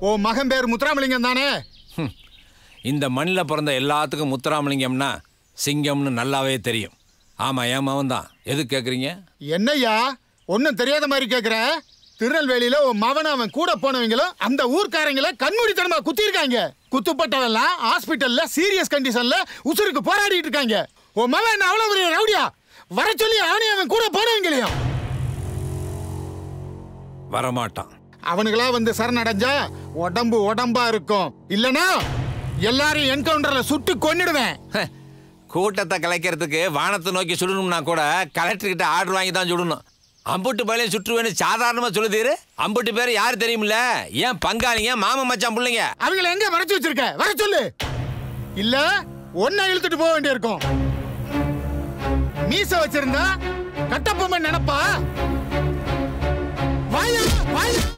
ஓ மகன் பேர் முத்துராமலிங்கம் தானே ஹம். இந்த மண்ணில் பிறந்த எல்லாத்துக்கும் முத்துராமலிங்கம்னா சிங்கம்னு நல்லாவே தெரியும் ஆமாம் ஏன் மவன் தான் எது கேட்குறீங்க என்னய்யா ஒன்றும் தெரியாத மாதிரி கேட்குற திருநெல்வேலியில உன் மவன் அவன் கூட போனவங்களும் அந்த ஊர்க்காரங்கள கண்மூடித்தனமா குத்திருக்காங்க குத்துப்பட்டவெல்லாம் ஹாஸ்பிட்டல்ல சீரியஸ் கண்டிஷன்ல உசுருக்கு போராடிட்டு இருக்காங்க உன் மவன் என்ன அவ்வளவு பெரிய ரவுடியா வர சொல்லி அவனையும் அவன் கூட போனவங்களையும் வரமாட்டான் அவனுங்களா வந்து சரணடைஞ்சா உடம்பு உடம்பா இருக்கும் இல்லனா எல்லாரையும் என்கவுண்டர்ல சுட்டு கொன்னிடுவேன் ஹ, கூட்டத்தை கலைக்கிறதுக்கு வானத்தை நோக்கி சுடணும்னா கூட கலெக்டர்கிட்ட ஆர்டர் வாங்கி தான் சுடணும் அம்புட்டு பயிலையும் சுற்றுவேன்னு சாதாரணமாக சொல்லுதீரு அம்புட்டு பேர் யார் தெரியுமில்ல ஏன் பங்காளிங்க மாமன் மச்சான் பிள்ளைங்க அவங்கள எங்க மறைச்சு வச்சிருக்க வர சொல்லு இல்ல ஒன்ன இழுத்துட்டு போக வேண்டியிருக்கும் மீச வச்சிருந்தா கட்டப்பொம்மன் நினைப்பா வாயா வாயா